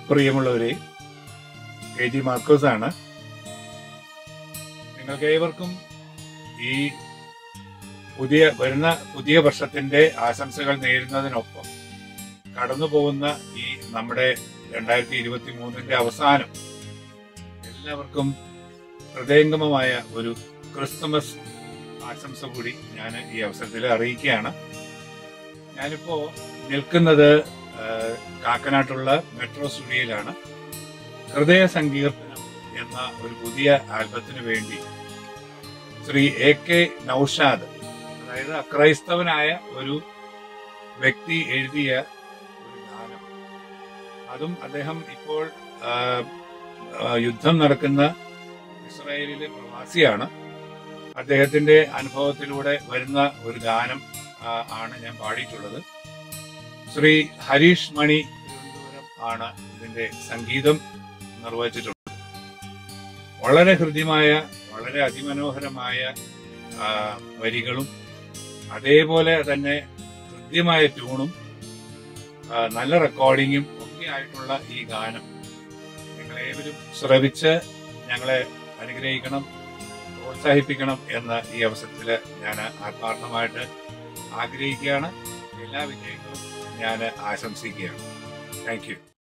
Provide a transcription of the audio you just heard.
പ്രിയമുള്ളവരെ K G Markose ആണ് നിങ്ങൾക്ക് ഏവർക്കും ഈ പുതിയ വരുന്ന പുതിയ വർഷത്തിന്റെ ആശംസകൾ നേരുന്നതിനൊപ്പം കടന്നു പോകുന്ന ഈ നമ്മുടെ രണ്ടായിരത്തി ഇരുപത്തി മൂന്നിന്റെ അവസാനം എല്ലാവർക്കും ഹൃദയംഗമമായ ഒരു ക്രിസ്തുമസ് ആശംസ കൂടി ഞാൻ ഈ അവസരത്തിൽ അറിയിക്കുകയാണ് ഞാനിപ്പോ നിൽക്കുന്നത് ആ, കാക്കനാട്ടുള്ള മെട്രോ സ്റ്റുഡിയോയിലാണ് ഹൃദയ സങ്കീർത്തനം എന്ന ഒരു പുതിയ ആൽബത്തിന് വേണ്ടി ശ്രീ എ കെ നൌഷാദ് അതായത് അക്രൈസ്തവനായ ഒരു വ്യക്തി എഴുതിയ ഒരു ഗാനം അതും അദ്ദേഹം ഇപ്പോൾ ആ, ആ, യുദ്ധം നടക്കുന്ന ഇസ്രായേലിലെ പ്രവാസിയാണ് അദ്ദേഹത്തിന്റെ അനുഭവത്തിലൂടെ വരുന്ന ഒരു ഗാനം ആ, ആണ് ഞാൻ പാടിയിട്ടുള്ളത് ശ്രീ ഹരീഷ് മണി തിരുവനന്തപുരം ആണ് ഇതിന്റെ സംഗീതം നിർവഹിച്ചിട്ടുള്ളത് വളരെ ഹൃദ്യമായ വളരെ അതിമനോഹരമായ ആ, വരികളും അതേപോലെ തന്നെ ഹൃദ്യമായ ട്യൂണും ആ, നല്ല റെക്കോർഡിങ്ങും ഒക്കെ ആയിട്ടുള്ള ഈ ഗാനം നിങ്ങളേവരും ശ്രവിച്ച് ഞങ്ങളെ അനുഗ്രഹിക്കണം പ്രോത്സാഹിപ്പിക്കണം എന്ന ഈ അവസരത്തിൽ ഞാൻ ആത്മാർത്ഥമായിട്ട് ആഗ്രഹിക്കുകയാണ് എല്ലാ വിജയങ്ങളും ഞാൻ ആശംസിക്കുകയാണ് താങ്ക് യു